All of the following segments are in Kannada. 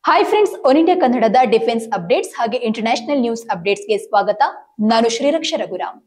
ಹಾಯ್ ಫ್ರೆಂಡ್ಸ್ ಒನ್ ಇಂಡಿಯಾ ಕನ್ನಡದ ಡಿಫೆನ್ಸ್ ಅಪ್ಡೇಟ್ಸ್ ಹಾಗೆ ಇಂಟರ್ನ್ಯಾಷನಲ್ ನ್ಯೂಸ್ ಅಪ್ಡೇಟ್ಸ್ಗೆ ಸ್ವಾಗತ ನಾನು ಶ್ರೀರಕ್ಷ ರಘುರಾಮ್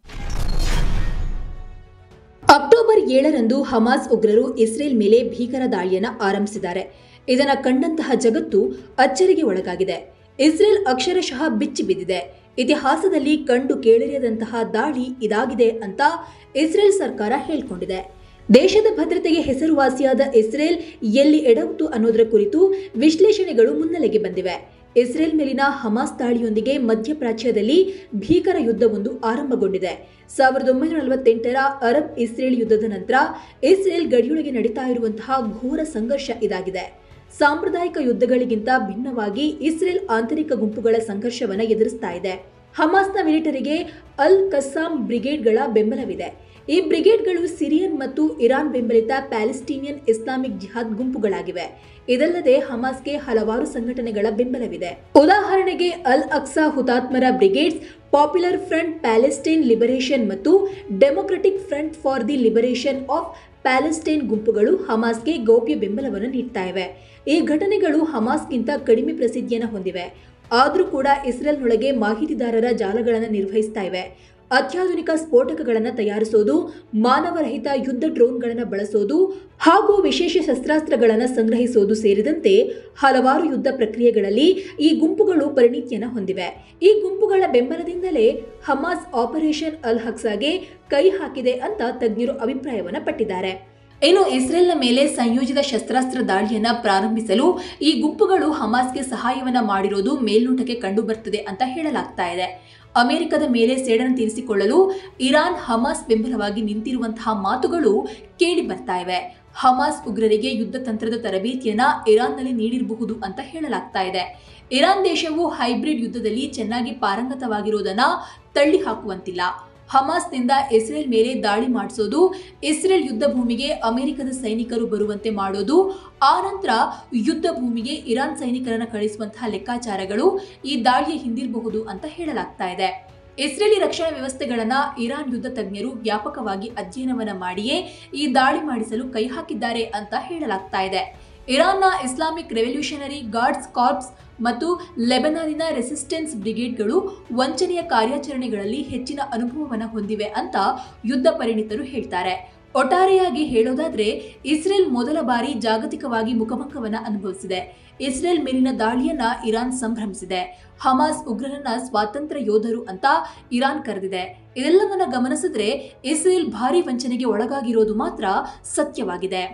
ಅಕ್ಟೋಬರ್ ಏಳರಂದು ಹಮಾಸ್ ಉಗ್ರರು ಇಸ್ರೇಲ್ ಮೇಲೆ ಭೀಕರ ದಾಳಿಯನ್ನ ಆರಂಭಿಸಿದ್ದಾರೆ ಇದನ್ನ ಕಂಡಂತಹ ಜಗತ್ತು ಅಚ್ಚರಿಗೆ ಒಳಗಾಗಿದೆ ಇಸ್ರೇಲ್ ಅಕ್ಷರಶಃ ಬಿಚ್ಚಿ ಬಿದ್ದಿದೆ ಇತಿಹಾಸದಲ್ಲಿ ಕಂಡು ಕೇಳಿರದಂತಹ ದಾಳಿ ಇದಾಗಿದೆ ಅಂತ ಇಸ್ರೇಲ್ ಸರ್ಕಾರ ಹೇಳ್ಕೊಂಡಿದೆ ದೇಶದ ಭದ್ರತೆಗೆ ಹೆಸರುವಾಸಿಯಾದ ಇಸ್ರೇಲ್ ಎಲ್ಲಿ ಎಡವಿತು ಅನ್ನೋದರ ಕುರಿತು ವಿಶ್ಲೇಷಣೆಗಳು ಮುನ್ನೆಲೆಗೆ ಬಂದಿವೆ ಇಸ್ರೇಲ್ ಮೇಲಿನ ಹಮಾಸ್ ದಾಳಿಯೊಂದಿಗೆ ಮಧ್ಯಪ್ರಾಚ್ಯದಲ್ಲಿ ಭೀಕರ ಯುದ್ಧವೊಂದು ಆರಂಭಗೊಂಡಿದೆ ಸಾವಿರದ ಒಂಬೈನೂರ ನಲವತ್ತೆಂಟರ ಅರಬ್ ಇಸ್ರೇಲ್ ಯುದ್ಧದ ನಂತರ ಇಸ್ರೇಲ್ ಗಡಿಯೊಳಗೆ ನಡೀತಾ ಇರುವಂತಹ ಘೋರ ಸಂಘರ್ಷ ಇದಾಗಿದೆ ಸಾಂಪ್ರದಾಯಿಕ ಯುದ್ಧಗಳಿಗಿಂತ ಭಿನ್ನವಾಗಿ ಇಸ್ರೇಲ್ ಆಂತರಿಕ ಗುಂಪುಗಳ ಸಂಘರ್ಷವನ್ನು ಎದುರಿಸ್ತಾ ಇದೆ ಹಮಾಸ್ನ ಮಿಲಿಟರಿಗೆ ಅಲ್ ಕಸ್ಸಾಂ ಬ್ರಿಗೇಡ್ಗಳ ಬೆಂಬಲವಿದೆ ಈ ಬ್ರಿಗೇಡ್ಗಳು ಸಿರಿಯನ್ ಮತ್ತು ಇರಾನ್ ಬೆಂಬಲಿತ ಪ್ಯಾಲೆಸ್ಟೀನಿಯನ್ ಇಸ್ಲಾಮಿಕ್ ಜಿಹಾದ್ ಗುಂಪುಗಳಾಗಿವೆ ಇದಲ್ಲದೆ ಹಮಾಸ್ಗೆ ಹಲವಾರು ಸಂಘಟನೆಗಳ ಬೆಂಬಲವಿದೆ ಉದಾಹರಣೆಗೆ ಅಲ್ ಅಕ್ಸಾ ಹುತಾತ್ಮರ brigades popular front Palestine liberation ಮತ್ತು democratic front for the liberation of Palestine ಗುಂಪುಗಳು ಹಮಾಸ್ಗೆ ಗೌಪ್ಯ ಬೆಂಬಲವನ್ನು ನೀಡ್ತಾ ಇವೆ ಈ ಘಟನೆಗಳು ಹಮಾಸ್ಗಿಂತ ಕಡಿಮೆ ಪ್ರಸಿದ್ಧಿಯನ್ನು ಹೊಂದಿವೆ ಆದರೂ ಕೂಡ ಇಸ್ರೇಲ್ನೊಳಗೆ ಮಾಹಿತಿದಾರರ ಜಾಲಗಳನ್ನು ನಿರ್ವಹಿಸ್ತಾ ಇವೆ ಅತ್ಯಾಧುನಿಕ ಸ್ಫೋಟಕಗಳನ್ನು ತಯಾರಿಸೋದು ಮಾನವರಹಿತ ಯುದ್ಧ ಡ್ರೋನ್ಗಳನ್ನು ಬಳಸೋದು ಹಾಗೂ ವಿಶೇಷ ಶಸ್ತ್ರಾಸ್ತ್ರಗಳನ್ನು ಸಂಗ್ರಹಿಸೋದು ಸೇರಿದಂತೆ ಹಲವಾರು ಯುದ್ಧ ಪ್ರಕ್ರಿಯೆಗಳಲ್ಲಿ ಈ ಗುಂಪುಗಳು ಪರಿಣಿತಿಯನ್ನು ಹೊಂದಿವೆ ಈ ಗುಂಪುಗಳ ಬೆಂಬಲದಿಂದಲೇ ಹಮಾಸ್ ಆಪರೇಷನ್ ಅಲ್ ಹಕ್ಸಾಗೆ ಕೈ ಹಾಕಿದೆ ಅಂತ ತಜ್ಞರು ಅಭಿಪ್ರಾಯವನ್ನು ಪಟ್ಟಿದ್ದಾರೆ ಇನ್ನು ಇಸ್ರೇಲ್ನ ಮೇಲೆ ಸಂಯೋಜಿತ ಶಸ್ತ್ರಾಸ್ತ್ರ ದಾಳಿಯನ್ನ ಪ್ರಾರಂಭಿಸಲು ಈ ಗುಂಪುಗಳು ಹಮಾಸ್ಗೆ ಸಹಾಯವನ್ನ ಮಾಡಿರೋದು ಮೇಲ್ನೋಟಕ್ಕೆ ಕಂಡು ಬರ್ತದೆ ಅಂತ ಹೇಳಲಾಗ್ತಾ ಇದೆ ಅಮೆರಿಕದ ಮೇಲೆ ಸೇಡನ್ನು ತೀರಿಸಿಕೊಳ್ಳಲು ಇರಾನ್ ಹಮಾಸ್ ಬೆಂಬಲವಾಗಿ ನಿಂತಿರುವಂತಹ ಮಾತುಗಳು ಕೇಳಿ ಬರ್ತಾ ಇವೆ ಹಮಾಸ್ ಉಗ್ರರಿಗೆ ಯುದ್ಧ ತಂತ್ರದ ತರಬೇತಿಯನ್ನ ಇರಾನ್ನಲ್ಲಿ ನೀಡಿರಬಹುದು ಅಂತ ಹೇಳಲಾಗ್ತಾ ಇದೆ ಇರಾನ್ ದೇಶವು ಹೈಬ್ರಿಡ್ ಯುದ್ಧದಲ್ಲಿ ಚೆನ್ನಾಗಿ ಪಾರಂಗತವಾಗಿರೋದನ್ನ ತಳ್ಳಿ ಹಾಕುವಂತಿಲ್ಲ ಹಮಾಸ್ನಿಂದ ಇಸ್ರೇಲ್ ಮೇಲೆ ದಾಳಿ ಮಾಡಿಸೋದು ಇಸ್ರೇಲ್ ಯುದ್ಧ ಭೂಮಿಗೆ ಅಮೆರಿಕದ ಸೈನಿಕರು ಬರುವಂತೆ ಮಾಡೋದು ಆ ನಂತರ ಯುದ್ಧ ಭೂಮಿಗೆ ಇರಾನ್ ಸೈನಿಕರನ್ನು ಕಳಿಸುವಂತಹ ಲೆಕ್ಕಾಚಾರಗಳು ಈ ದಾಳಿಯ ಹಿಂದಿರಬಹುದು ಅಂತ ಹೇಳಲಾಗ್ತಾ ಇದೆ ಇಸ್ರೇಲಿ ರಕ್ಷಣಾ ವ್ಯವಸ್ಥೆಗಳನ್ನ ಇರಾನ್ ಯುದ್ಧ ತಜ್ಞರು ವ್ಯಾಪಕವಾಗಿ ಅಧ್ಯಯನವನ್ನ ಮಾಡಿಯೇ ಈ ದಾಳಿ ಮಾಡಿಸಲು ಕೈ ಹಾಕಿದ್ದಾರೆ ಅಂತ ಹೇಳಲಾಗ್ತಾ ಇದೆ ಇರಾನ್ನ ಇಸ್ಲಾಮಿಕ್ ರೆವಲ್ಯೂಷನರಿ ಗಾರ್ಡ್ಸ್ ಕಾರ್ಪ್ಸ್ ಮತ್ತು ಲೆಬನಾನಿನ ರೆಸಿಸ್ಟೆನ್ಸ್ ಬ್ರಿಗೇಡ್ಗಳು ವಂಚನೆಯ ಕಾರ್ಯಾಚರಣೆಗಳಲ್ಲಿ ಹೆಚ್ಚಿನ ಅನುಭವವನ್ನು ಹೊಂದಿವೆ ಅಂತ ಯುದ್ಧ ಪರಿಣಿತರು ಹೇಳ್ತಾರೆ ಒಟ್ಟಾರೆಯಾಗಿ ಹೇಳೋದಾದ್ರೆ ಇಸ್ರೇಲ್ ಮೊದಲ ಬಾರಿ ಜಾಗತಿಕವಾಗಿ ಮುಖಭಂಗವನ್ನ ಅನುಭವಿಸಿದೆ ಇಸ್ರೇಲ್ ಮೇಲಿನ ದಾಳಿಯನ್ನ ಇರಾನ್ ಸಂಭ್ರಮಿಸಿದೆ ಹಮಾಸ್ ಉಗ್ರರನ್ನ ಸ್ವಾತಂತ್ರ್ಯ ಯೋಧರು ಅಂತ ಇರಾನ್ ಕರೆದಿದೆ ಇದೆಲ್ಲವನ್ನ ಗಮನಿಸಿದ್ರೆ ಇಸ್ರೇಲ್ ಭಾರಿ ವಂಚನೆಗೆ ಒಳಗಾಗಿರೋದು ಮಾತ್ರ ಸತ್ಯವಾಗಿದೆ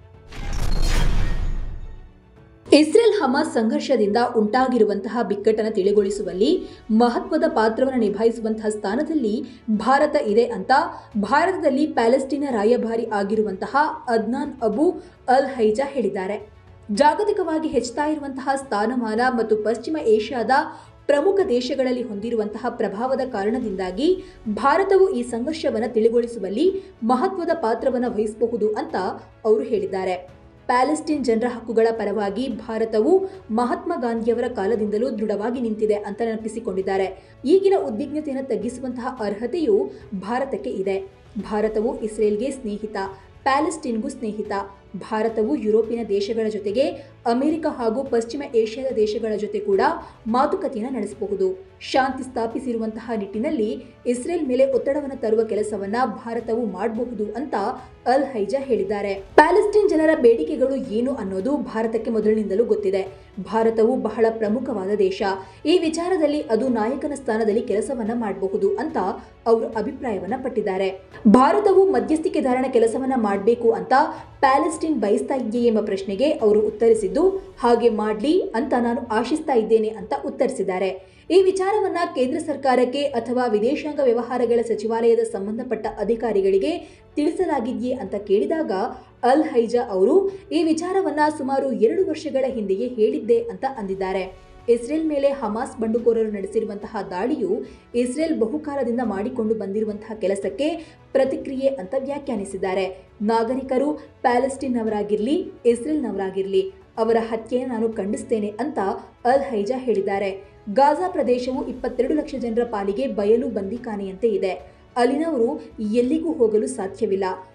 ಇಸ್ರೇಲ್ ಹಮಾಸ್ ಸಂಘರ್ಷದಿಂದ ಉಂಟಾಗಿರುವಂತಹ ಬಿಕ್ಕಟ್ಟನ್ನು ತಿಳಿಗೊಳಿಸುವಲ್ಲಿ ಮಹತ್ವದ ಪಾತ್ರವನ್ನು ನಿಭಾಯಿಸುವಂತಹ ಸ್ಥಾನದಲ್ಲಿ ಭಾರತ ಇದೆ ಅಂತ ಭಾರತದಲ್ಲಿ ಪ್ಯಾಲೆಸ್ಟೀನ ರಾಯಭಾರಿ ಆಗಿರುವಂತಹ ಅದ್ನಾನ್ ಅಬು ಅಲ್ ಹೈಜಾ ಹೇಳಿದ್ದಾರೆ ಜಾಗತಿಕವಾಗಿ ಹೆಚ್ಚುತ್ತಾ ಇರುವಂತಹ ಸ್ಥಾನಮಾನ ಮತ್ತು ಪಶ್ಚಿಮ ಏಷ್ಯಾದ ಪ್ರಮುಖ ದೇಶಗಳಲ್ಲಿ ಹೊಂದಿರುವಂತಹ ಪ್ರಭಾವದ ಕಾರಣದಿಂದಾಗಿ ಭಾರತವು ಈ ಸಂಘರ್ಷವನ್ನು ತಿಳಿಗೊಳಿಸುವಲ್ಲಿ ಮಹತ್ವದ ಪಾತ್ರವನ್ನು ವಹಿಸಬಹುದು ಅಂತ ಅವರು ಹೇಳಿದ್ದಾರೆ ಪ್ಯಾಲೆಸ್ಟೈನ್ ಜನರ ಹಕ್ಕುಗಳ ಪರವಾಗಿ ಭಾರತವು ಮಹಾತ್ಮ ಗಾಂಧಿಯವರ ಕಾಲದಿಂದಲೂ ದೃಢವಾಗಿ ನಿಂತಿದೆ ಅಂತ ನೆನಪಿಸಿಕೊಂಡಿದ್ದಾರೆ ಈಗಿನ ಉದ್ವಿಗ್ನತೆಯನ್ನು ತಗ್ಗಿಸುವಂತಹ ಅರ್ಹತೆಯು ಭಾರತಕ್ಕೆ ಇದೆ ಭಾರತವು ಇಸ್ರೇಲ್ಗೆ ಸ್ನೇಹಿತ ಪ್ಯಾಲೆಸ್ಟೈನ್ಗೂ ಸ್ನೇಹಿತ ಭಾರತವು ಯುರೋಪಿನ ದೇಶಗಳ ಜೊತೆಗೆ ಅಮೆರಿಕ ಹಾಗೂ ಪಶ್ಚಿಮ ಏಷ್ಯಾದ ದೇಶಗಳ ಜೊತೆ ಕೂಡ ಮಾತುಕತೆಯನ್ನು ನಡೆಸಬಹುದು ಶಾಂತಿ ಸ್ಥಾಪಿಸಿರುವಂತಹ ನಿಟ್ಟಿನಲ್ಲಿ ಇಸ್ರೇಲ್ ಮೇಲೆ ಒತ್ತಡವನ್ನು ತರುವ ಕೆಲಸವನ್ನ ಭಾರತವು ಮಾಡಬಹುದು ಅಂತ ಅಲ್ ಹೈಜಾ ಹೇಳಿದ್ದಾರೆ ಪ್ಯಾಲೆಸ್ಟೈನ್ ಜನರ ಬೇಡಿಕೆಗಳು ಏನು ಅನ್ನೋದು ಭಾರತಕ್ಕೆ ಮೊದಲಿನಿಂದಲೂ ಗೊತ್ತಿದೆ ಭಾರತವು ಬಹಳ ಪ್ರಮುಖವಾದ ದೇಶ ಈ ವಿಚಾರದಲ್ಲಿ ಅದು ನಾಯಕನ ಸ್ಥಾನದಲ್ಲಿ ಕೆಲಸವನ್ನ ಮಾಡಬಹುದು ಅಂತ ಅವರು ಅಭಿಪ್ರಾಯವನ್ನ ಪಟ್ಟಿದ್ದಾರೆ ಭಾರತವು ಮಧ್ಯಸ್ಥಿಕೆದಾರನ ಕೆಲಸವನ್ನ ಮಾಡಬೇಕು ಅಂತ ಪ್ಯಾಲೆಸ್ಟೈನ್ ಬಯಸ್ತಾ ಇದೆಯೇ ಎಂಬ ಪ್ರಶ್ನೆಗೆ ಅವರು ಉತ್ತರಿಸಿದ್ದು ಹಾಗೆ ಮಾಡ್ಲಿ ಅಂತ ನಾನು ಆಶಿಸ್ತಾ ಇದ್ದೇನೆ ಅಂತ ಉತ್ತರಿಸಿದ್ದಾರೆ ಈ ವಿಚಾರವನ್ನ ಕೇಂದ್ರ ಸರ್ಕಾರಕ್ಕೆ ಅಥವಾ ವಿದೇಶಾಂಗ ವ್ಯವಹಾರಗಳ ಸಚಿವಾಲಯದ ಸಂಬಂಧಪಟ್ಟ ಅಧಿಕಾರಿಗಳಿಗೆ ತಿಳಿಸಲಾಗಿದೆಯೇ ಅಂತ ಕೇಳಿದಾಗ ಅಲ್ ಹೈಜಾ ಅವರು ಈ ವಿಚಾರವನ್ನ ಸುಮಾರು ಎರಡು ವರ್ಷಗಳ ಹಿಂದೆಯೇ ಹೇಳಿದ್ದೆ ಅಂತ ಅಂದಿದ್ದಾರೆ ಇಸ್ರೇಲ್ ಮೇಲೆ ಹಮಾಸ್ ಬಂಡುಕೋರರು ನಡೆಸಿರುವಂತಹ ದಾಳಿಯು ಇಸ್ರೇಲ್ ಬಹುಕಾಲದಿಂದ ಮಾಡಿಕೊಂಡು ಬಂದಿರುವಂತಹ ಕೆಲಸಕ್ಕೆ ಪ್ರತಿಕ್ರಿಯೆ ಅಂತ ವ್ಯಾಖ್ಯಾನಿಸಿದ್ದಾರೆ ನಾಗರಿಕರು ಪ್ಯಾಲೆಸ್ಟೀನ್ನವರಾಗಿರಲಿ ಇಸ್ರೇಲ್ನವರಾಗಿರಲಿ ಅವರ ಹತ್ಯೆಯನ್ನು ನಾನು ಖಂಡಿಸ್ತೇನೆ ಅಂತ ಅಲ್ ಹೈಜಾ ಹೇಳಿದ್ದಾರೆ ಗಾಜಾ ಪ್ರದೇಶವು ಇಪ್ಪತ್ತೆರಡು ಲಕ್ಷ ಜನರ ಪಾಲಿಗೆ ಬಯಲು ಬಂದಿಖಾನೆಯಂತೆ ಇದೆ ಅಲ್ಲಿನವರು ಎಲ್ಲಿಗೂ ಹೋಗಲು ಸಾಧ್ಯವಿಲ್ಲ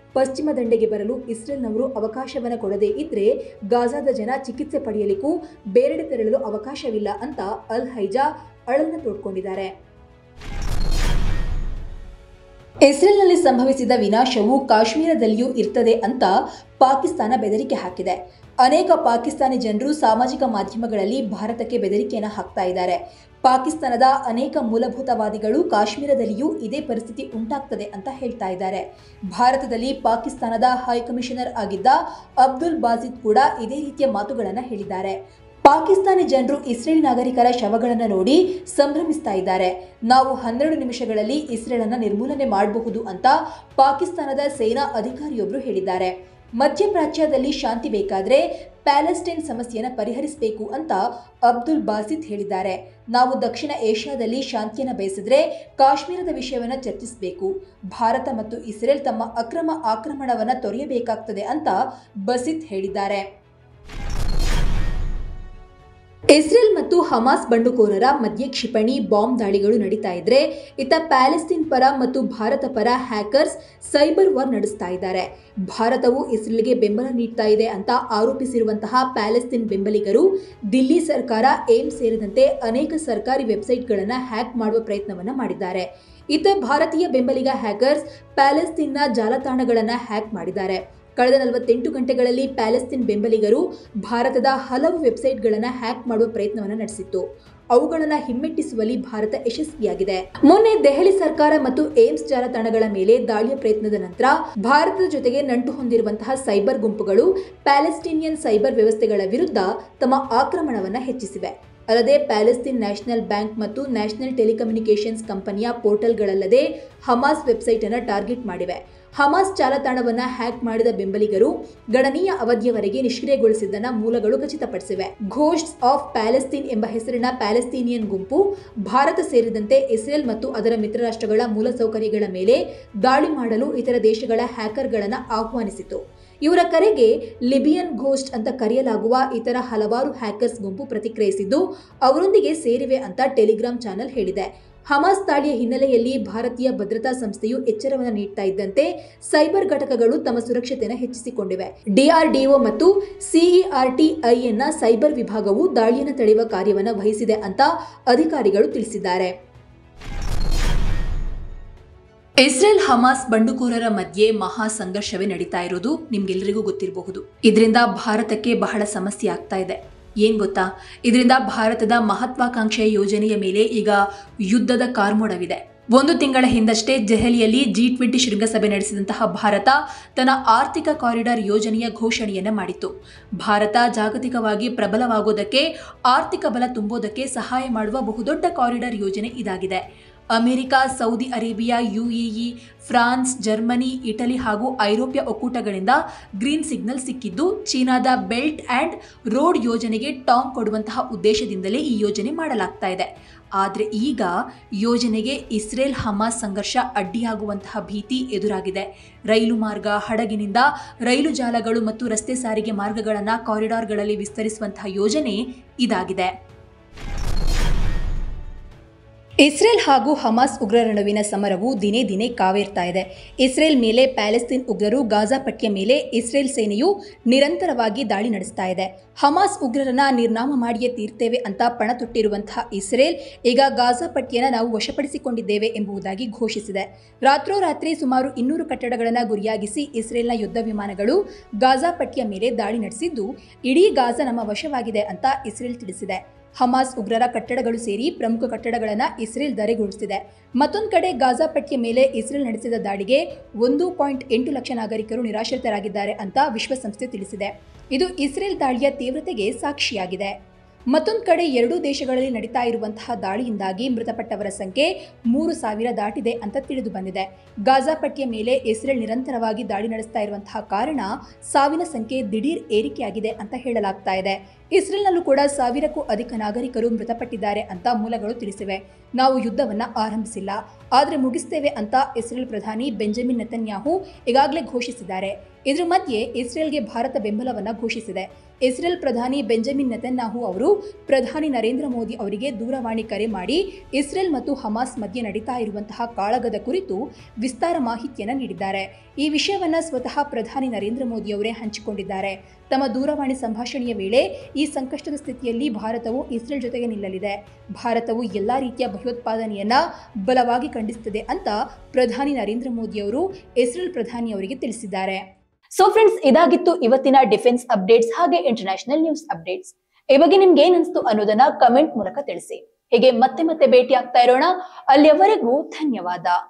ಪಶ್ಚಿಮ ದಂಡೆಗೆ ಬರಲು ಇಸ್ರೇಲ್ನವರು ಅವಕಾಶವನ್ನು ಕೊಡದೇ ಇದ್ರೆ ಗಾಜಾದ ಜನ ಚಿಕಿತ್ಸೆ ಪಡೆಯಲಿಕ್ಕೂ ಬೇರೆಡೆ ತೆರಳಲು ಅವಕಾಶವಿಲ್ಲ ಅಂತ ಅಲ್ ಹೈಜಾ ಅಳನ್ನ ತೋಡ್ಕೊಂಡಿದ್ದಾರೆ ಇಸ್ರೇಲ್ನಲ್ಲಿ ಸಂಭವಿಸಿದ ವಿನಾಶವು ಕಾಶ್ಮೀರದಲ್ಲಿಯೂ ಇರ್ತದೆ ಅಂತ ಪಾಕಿಸ್ತಾನ ಬೆದರಿಕೆ ಹಾಕಿದೆ ಅನೇಕ ಪಾಕಿಸ್ತಾನಿ ಜನರು ಸಾಮಾಜಿಕ ಮಾಧ್ಯಮಗಳಲ್ಲಿ ಭಾರತಕ್ಕೆ ಬೆದರಿಕೆಯನ್ನು ಹಾಕ್ತಾ ಇದ್ದಾರೆ ಪಾಕಿಸ್ತಾನದ ಅನೇಕ ಮೂಲಭೂತವಾದಿಗಳು ಕಾಶ್ಮೀರದಲ್ಲಿಯೂ ಇದೇ ಪರಿಸ್ಥಿತಿ ಉಂಟಾಗ್ತದೆ ಅಂತ ಹೇಳ್ತಾ ಇದ್ದಾರೆ ಭಾರತದಲ್ಲಿ ಪಾಕಿಸ್ತಾನದ ಹೈಕಮಿಷನರ್ ಆಗಿದ್ದ ಅಬ್ದುಲ್ ಬಾಜಿದ್ ಕೂಡ ಇದೇ ರೀತಿಯ ಮಾತುಗಳನ್ನು ಹೇಳಿದ್ದಾರೆ ಪಾಕಿಸ್ತಾನಿ ಜನರು ಇಸ್ರೇಲ್ ನಾಗರಿಕರ ಶವಗಳನ್ನು ನೋಡಿ ಸಂಭ್ರಮಿಸ್ತಾ ಇದ್ದಾರೆ ನಾವು ಹನ್ನೆರಡು ನಿಮಿಷಗಳಲ್ಲಿ ಇಸ್ರೇಲನ್ನು ನಿರ್ಮೂಲನೆ ಮಾಡಬಹುದು ಅಂತ ಪಾಕಿಸ್ತಾನದ ಸೇನಾ ಅಧಿಕಾರಿಯೊಬ್ಬರು ಹೇಳಿದ್ದಾರೆ ಮಧ್ಯಪ್ರಾಚ್ಯದಲ್ಲಿ ಶಾಂತಿ ಬೇಕಾದ್ರೆ ಪ್ಯಾಲೆಸ್ಟೈನ್ ಸಮಸ್ಯೆಯನ್ನು ಪರಿಹರಿಸಬೇಕು ಅಂತ ಅಬ್ದುಲ್ ಬಾಸಿದ್ ಹೇಳಿದ್ದಾರೆ ನಾವು ದಕ್ಷಿಣ ಏಷ್ಯಾದಲ್ಲಿ ಶಾಂತಿಯನ್ನು ಬಯಸಿದ್ರೆ ಕಾಶ್ಮೀರದ ವಿಷಯವನ್ನು ಚರ್ಚಿಸಬೇಕು ಭಾರತ ಮತ್ತು ಇಸ್ರೇಲ್ ತಮ್ಮ ಅಕ್ರಮ ಆಕ್ರಮಣವನ್ನು ತೊರೆಯಬೇಕಾಗ್ತದೆ ಅಂತ ಬಸಿತ್ ಹೇಳಿದ್ದಾರೆ ಇಸ್ರೇಲ್ ಮತ್ತು ಹಮಾಸ್ ಬಂಡುಕೋರರ ಮಧ್ಯೆ ಕ್ಷಿಪಣಿ ಬಾಂಬ್ ದಾಳಿಗಳು ನಡೀತಾ ಇದ್ರೆ ಇತ್ತ ಪ್ಯಾಲೆಸ್ತೀನ್ ಪರ ಮತ್ತು ಭಾರತ ಪರ ಹ್ಯಾಕರ್ಸ್ ಸೈಬರ್ ವಾರ್ ನಡೆಸ್ತಾ ಇದ್ದಾರೆ ಭಾರತವು ಇಸ್ರೇಲ್ಗೆ ಬೆಂಬಲ ನೀಡ್ತಾ ಇದೆ ಅಂತ ಆರೋಪಿಸಿರುವಂತಹ ಪ್ಯಾಲೆಸ್ತೀನ್ ಬೆಂಬಲಿಗರು ದಿಲ್ಲಿ ಸರ್ಕಾರ ಏಮ್ ಸೇರಿದಂತೆ ಅನೇಕ ಸರ್ಕಾರಿ ವೆಬ್ಸೈಟ್ಗಳನ್ನು ಹ್ಯಾಕ್ ಮಾಡುವ ಪ್ರಯತ್ನವನ್ನು ಮಾಡಿದ್ದಾರೆ ಇತ್ತ ಭಾರತೀಯ ಬೆಂಬಲಿಗ ಹ್ಯಾಕರ್ಸ್ ಪ್ಯಾಲೆಸ್ತೀನ್ನ ಜಾಲತಾಣಗಳನ್ನು ಹ್ಯಾಕ್ ಮಾಡಿದ್ದಾರೆ ಕಳೆದ ನಲವತ್ತೆಂಟು ಗಂಟೆಗಳಲ್ಲಿ ಪ್ಯಾಲೆಸ್ತೀನ್ ಬೆಂಬಲಿಗರು ಭಾರತದ ಹಲವು ವೆಬ್ಸೈಟ್ಗಳನ್ನು ಹ್ಯಾಕ್ ಮಾಡುವ ಪ್ರಯತ್ನವನ್ನು ನಡೆಸಿತ್ತು ಅವುಗಳನ್ನು ಹಿಮ್ಮೆಟ್ಟಿಸುವಲ್ಲಿ ಭಾರತ ಯಶಸ್ವಿಯಾಗಿದೆ ಮೊನ್ನೆ ದೆಹಲಿ ಸರ್ಕಾರ ಮತ್ತು ಏಮ್ಸ್ ಜಾಲತಾಣಗಳ ಮೇಲೆ ದಾಳಿಯ ಪ್ರಯತ್ನದ ನಂತರ ಭಾರತದ ಜೊತೆಗೆ ನಂಟು ಹೊಂದಿರುವಂತಹ ಸೈಬರ್ ಗುಂಪುಗಳು ಪ್ಯಾಲೆಸ್ಟೀನಿಯನ್ ಸೈಬರ್ ವ್ಯವಸ್ಥೆಗಳ ವಿರುದ್ಧ ತಮ್ಮ ಆಕ್ರಮಣವನ್ನು ಹೆಚ್ಚಿಸಿವೆ ಅಲ್ಲದೆ ಪ್ಯಾಲೆಸ್ತೀನ್ ನ್ಯಾಷನಲ್ ಬ್ಯಾಂಕ್ ಮತ್ತು ನ್ಯಾಷನಲ್ ಟೆಲಿಕಮ್ಯುನಿಕೇಷನ್ಸ್ ಕಂಪನಿಯ ಪೋರ್ಟಲ್ಗಳಲ್ಲದೆ ಹಮಾಸ್ ವೆಬ್ಸೈಟ್ ಅನ್ನು ಟಾರ್ಗೆಟ್ ಮಾಡಿವೆ ಹಮಾಸ್ ಜಾಲತಾಣವನ್ನ ಹ್ಯಾಕ್ ಮಾಡಿದ ಬೆಂಬಲಿಗರು ಗಣನೀಯ ಅವಧಿಯವರೆಗೆ ನಿಷ್ಕ್ರಿಯಗೊಳಿಸಿದ್ದನ್ನ ಮೂಲಗಳು ಖಚಿತಪಡಿಸಿವೆ ಘೋಷ್ಟ್ಸ್ ಆಫ್ ಪ್ಯಾಲೆಸ್ತೀನ್ ಎಂಬ ಹೆಸರಿನ ಪ್ಯಾಲೆಸ್ತೀನಿಯನ್ ಗುಂಪು ಭಾರತ ಸೇರಿದಂತೆ ಇಸ್ರೇಲ್ ಮತ್ತು ಅದರ ಮಿತ್ರ ರಾಷ್ಟ್ರಗಳ ಮೂಲಸೌಕರ್ಯಗಳ ಮೇಲೆ ದಾಳಿ ಮಾಡಲು ಇತರ ದೇಶಗಳ ಹ್ಯಾಕರ್ಗಳನ್ನು ಆಹ್ವಾನಿಸಿತು ಇವರ ಕರೆಗೆ ಲಿಬಿಯನ್ ಘೋಸ್ಟ್ ಅಂತ ಕರೆಯಲಾಗುವ ಇತರ ಹಲವಾರು ಹ್ಯಾಕರ್ಸ್ ಗುಂಪು ಪ್ರತಿಕ್ರಿಯಿಸಿದ್ದು ಅವರೊಂದಿಗೆ ಸೇರಿವೆ ಅಂತ ಟೆಲಿಗ್ರಾಮ್ ಚಾನೆಲ್ ಹೇಳಿದೆ ಹಮಾಸ್ ದಾಳಿಯ ಹಿನ್ನೆಲೆಯಲ್ಲಿ ಭಾರತೀಯ ಭದ್ರತಾ ಸಂಸ್ಥೆಯು ಎಚ್ಚರವನ್ನು ನೀಡ್ತಾ ಇದ್ದಂತೆ ಸೈಬರ್ ಘಟಕಗಳು ತಮ್ಮ ಸುರಕ್ಷತೆಯನ್ನು ಹೆಚ್ಚಿಸಿಕೊಂಡಿವೆ ಡಿಆರ್ಡಿಒ ಮತ್ತು ಸಿಇಆರ್ಟಿಐಎನ್ನ ಸೈಬರ್ ವಿಭಾಗವು ದಾಳಿಯನ್ನು ತಡೆಯುವ ಕಾರ್ಯವನ್ನು ವಹಿಸಿದೆ ಅಂತ ಅಧಿಕಾರಿಗಳು ತಿಳಿಸಿದ್ದಾರೆ ಇಸ್ರೇಲ್ ಹಮಾಸ್ ಬಂಡುಕೋರರ ಮಧ್ಯೆ ಮಹಾ ಸಂಘರ್ಷವೇ ನಡೀತಾ ಇರೋದು ನಿಮ್ಗೆಲ್ಲರಿಗೂ ಗೊತ್ತಿರಬಹುದು ಇದರಿಂದ ಭಾರತಕ್ಕೆ ಬಹಳ ಸಮಸ್ಯೆ ಆಗ್ತಾ ಇದೆ ಏನ್ ಗೊತ್ತಾ ಇದರಿಂದ ಭಾರತದ ಮಹತ್ವಾಕಾಂಕ್ಷೆಯ ಯೋಜನೆಯ ಮೇಲೆ ಈಗ ಯುದ್ಧದ ಕಾರ್ಮೋಡವಿದೆ ಒಂದು ತಿಂಗಳ ಹಿಂದಷ್ಟೇ ದೆಹಲಿಯಲ್ಲಿ ಜಿ ಟ್ವೆಂಟಿ ಶೃಂಗಸಭೆ ನಡೆಸಿದಂತಹ ಭಾರತ ತನ್ನ ಆರ್ಥಿಕ ಕಾರಿಡಾರ್ ಯೋಜನೆಯ ಘೋಷಣೆಯನ್ನ ಮಾಡಿತ್ತು ಭಾರತ ಜಾಗತಿಕವಾಗಿ ಪ್ರಬಲವಾಗೋದಕ್ಕೆ ಆರ್ಥಿಕ ಬಲ ತುಂಬೋದಕ್ಕೆ ಸಹಾಯ ಮಾಡುವ ಬಹುದೊಡ್ಡ ಕಾರಿಡಾರ್ ಯೋಜನೆ ಇದಾಗಿದೆ America Saudi Arabia UAE France Germany Italy ಹಾಗೂ ಐರೋಪ್ಯ ಒಕ್ಕೂಟಗಳಿಂದ ಗ್ರೀನ್ ಸಿಗ್ನಲ್ ಸಿಕ್ಕಿದ್ದು ಚೀನಾದ ಬೆಲ್ಟ್ ಆ್ಯಂಡ್ ರೋಡ್ ಯೋಜನೆಗೆ ಟಾಂಗ್ ಕೊಡುವಂತಹ ಉದ್ದೇಶದಿಂದಲೇ ಈ ಯೋಜನೆ ಮಾಡಲಾಗ್ತಾ ಇದೆ ಆದರೆ ಈಗ ಯೋಜನೆಗೆ ಇಸ್ರೇಲ್ ಹಮಾಸ್ ಸಂಘರ್ಷ ಅಡ್ಡಿಯಾಗುವಂತಹ ಭೀತಿ ಎದುರಾಗಿದೆ ರೈಲು ಮಾರ್ಗ ಹಡಗಿನಿಂದ ರೈಲು ಜಾಲಗಳು ಮತ್ತು ರಸ್ತೆ ಸಾರಿಗೆ ಮಾರ್ಗಗಳನ್ನು ಕಾರಿಡಾರ್ಗಳಲ್ಲಿ ವಿಸ್ತರಿಸುವಂತಹ ಯೋಜನೆ ಇದಾಗಿದೆ ಇಸ್ರೇಲ್ ಹಾಗೂ ಹಮಾಸ್ ಉಗ್ರರ ನಡುವಿನ ಸಮರವು ದಿನೇ ದಿನೇ ಕಾವೇರ್ತಾ ಇದೆ ಇಸ್ರೇಲ್ ಮೇಲೆ ಪ್ಯಾಲೆಸ್ತೀನ್ ಉಗ್ರರು ಗಾಜಾ ಪಟ್ಟಿಯ ಮೇಲೆ ಇಸ್ರೇಲ್ ಸೇನೆಯು ನಿರಂತರವಾಗಿ ದಾಳಿ ನಡೆಸ್ತಾ ಇದೆ ಹಮಾಸ್ ಉಗ್ರರನ್ನ ನಿರ್ನಾಮ ಮಾಡಿಯೇ ತೀರ್ತೇವೆ ಅಂತ ಪಣ ತೊಟ್ಟಿರುವಂತಹ ಇಸ್ರೇಲ್ ಈಗ ಗಾಜಾ ಪಟ್ಟಿಯನ್ನು ನಾವು ವಶಪಡಿಸಿಕೊಂಡಿದ್ದೇವೆ ಎಂಬುದಾಗಿ ಘೋಷಿಸಿದೆ ರಾತ್ರೋರಾತ್ರಿ ಸುಮಾರು ಇನ್ನೂರು ಕಟ್ಟಡಗಳನ್ನು ಗುರಿಯಾಗಿಸಿ ಇಸ್ರೇಲ್ನ ಯುದ್ಧ ವಿಮಾನಗಳು ಗಾಜಾ ಪಟ್ಟಿಯ ಮೇಲೆ ದಾಳಿ ನಡೆಸಿದ್ದು ಇಡೀ ಗಾಜಾ ನಮ್ಮ ವಶವಾಗಿದೆ ಅಂತ ಇಸ್ರೇಲ್ ತಿಳಿಸಿದೆ ಹಮಾಸ್ ಉಗ್ರರ ಕಟ್ಟಡಗಳು ಸೇರಿ ಪ್ರಮುಖ ಕಟ್ಟಡಗಳನ್ನು ಇಸ್ರೇಲ್ ಧರೆಗುರುಳಿಸಿದೆ ಮತ್ತೊಂದು ಕಡೆ ಗಾಜಾ ಪಟ್ಟಿಯ ಮೇಲೆ ಇಸ್ರೇಲ್ ನಡೆಸಿದ ದಾಳಿಗೆ ಒಂದು ಪಾಯಿಂಟ್ ಎಂಟು ಲಕ್ಷ ನಾಗರಿಕರು ನಿರಾಶ್ರಿತರಾಗಿದ್ದಾರೆ ಅಂತ ವಿಶ್ವಸಂಸ್ಥೆ ತಿಳಿಸಿದೆ ಇದು ಇಸ್ರೇಲ್ ದಾಳಿಯ ತೀವ್ರತೆಗೆ ಸಾಕ್ಷಿಯಾಗಿದೆ ಮತ್ತೊಂದು ಕಡೆ ಎರಡೂ ದೇಶಗಳಲ್ಲಿ ನಡೀತಾ ಇರುವಂತಹ ದಾಳಿಯಿಂದಾಗಿ ಮೃತಪಟ್ಟವರ ಸಂಖ್ಯೆ ಮೂರು ಸಾವಿರ ದಾಟಿದೆ ಅಂತ ತಿಳಿದು ಬಂದಿದೆ ಗಾಜಾ ಪಟ್ಟಿಯ ಮೇಲೆ ಇಸ್ರೇಲ್ ನಿರಂತರವಾಗಿ ದಾಳಿ ನಡೆಸ್ತಾ ಇರುವಂತಹ ಕಾರಣ ಸಾವಿನ ಸಂಖ್ಯೆ ದಿಢೀರ್ ಏರಿಕೆಯಾಗಿದೆ ಅಂತ ಹೇಳಲಾಗ್ತಾ ಇದೆ ಇಸ್ರೇಲ್ನಲ್ಲೂ ಕೂಡ ಸಾವಿರಕ್ಕೂ ಅಧಿಕ ನಾಗರಿಕರು ಮೃತಪಟ್ಟಿದ್ದಾರೆ ಅಂತ ಮೂಲಗಳು ತಿಳಿಸಿವೆ ನಾವು ಯುದ್ಧವನ್ನ ಆರಂಭಿಸಿಲ್ಲ ಆದರೆ ಮುಗಿಸ್ತೇವೆ ಅಂತ ಇಸ್ರೇಲ್ ಪ್ರಧಾನಿ ಬೆಂಜಮಿನ್ ನೆತನ್ಯಾಹು ಈಗಾಗಲೇ ಘೋಷಿಸಿದ್ದಾರೆ ಇದ್ರ ಮಧ್ಯೆ ಇಸ್ರೇಲ್ಗೆ ಭಾರತ ಬೆಂಬಲವನ್ನ ಘೋಷಿಸಿದೆ ಇಸ್ರೇಲ್ ಪ್ರಧಾನಿ ಬೆಂಜಮಿನ್ ನೆತನ್ಯಾಹು ಅವರು ಪ್ರಧಾನಿ ನರೇಂದ್ರ ಮೋದಿ ಅವರಿಗೆ ದೂರವಾಣಿ ಕರೆ ಮಾಡಿ ಇಸ್ರೇಲ್ ಮತ್ತು ಹಮಾಸ್ ಮಧ್ಯೆ ನಡೀತಾ ಇರುವಂತಹ ಕಾಳಗದ ಕುರಿತು ವಿಸ್ತಾರ ಮಾಹಿತಿಯನ್ನು ನೀಡಿದ್ದಾರೆ ಈ ವಿಷಯವನ್ನ ಸ್ವತಃ ಪ್ರಧಾನಿ ನರೇಂದ್ರ ಮೋದಿ ಅವರೇ ಹಂಚಿಕೊಂಡಿದ್ದಾರೆ ತಮ್ಮ ದೂರವಾಣಿ ಸಂಭಾಷಣೆಯ ವೇಳೆ ಈ ಸಂಕಷ್ಟದ ಸ್ಥಿತಿಯಲ್ಲಿ ಭಾರತವು ಇಸ್ರೇಲ್ ಜೊತೆಗೆ ನಿಲ್ಲಲಿದೆ ಭಾರತವು ಎಲ್ಲಾ ರೀತಿಯ ಭಯೋತ್ಪಾದನೆಯನ್ನ ಬಲವಾಗಿ ಖಂಡಿಸುತ್ತದೆ ಅಂತ ಪ್ರಧಾನಿ ನರೇಂದ್ರ ಮೋದಿ ಅವರು ಇಸ್ರೇಲ್ ಪ್ರಧಾನಿ ಅವರಿಗೆ ತಿಳಿಸಿದ್ದಾರೆ ಸೊ ಫ್ರೆಂಡ್ಸ್ ಇದಾಗಿತ್ತು ಇವತ್ತಿನ ಡಿಫೆನ್ಸ್ ಅಪ್ಡೇಟ್ಸ್ ಹಾಗೆ ಇಂಟರ್ನ್ಯಾಷನಲ್ ನ್ಯೂಸ್ ಅಪ್ಡೇಟ್ಸ್ ಈ ಬಗ್ಗೆ ನಿಮ್ಗೆ ಏನ್ ಅನ್ಸ್ತು ಅನ್ನೋದನ್ನ ಕಮೆಂಟ್ ಮೂಲಕ ತಿಳಿಸಿ ಹೀಗೆ ಮತ್ತೆ ಮತ್ತೆ ಭೇಟಿ ಆಗ್ತಾ ಇರೋಣ ಅಲ್ಲಿಯವರೆಗೂ ಧನ್ಯವಾದ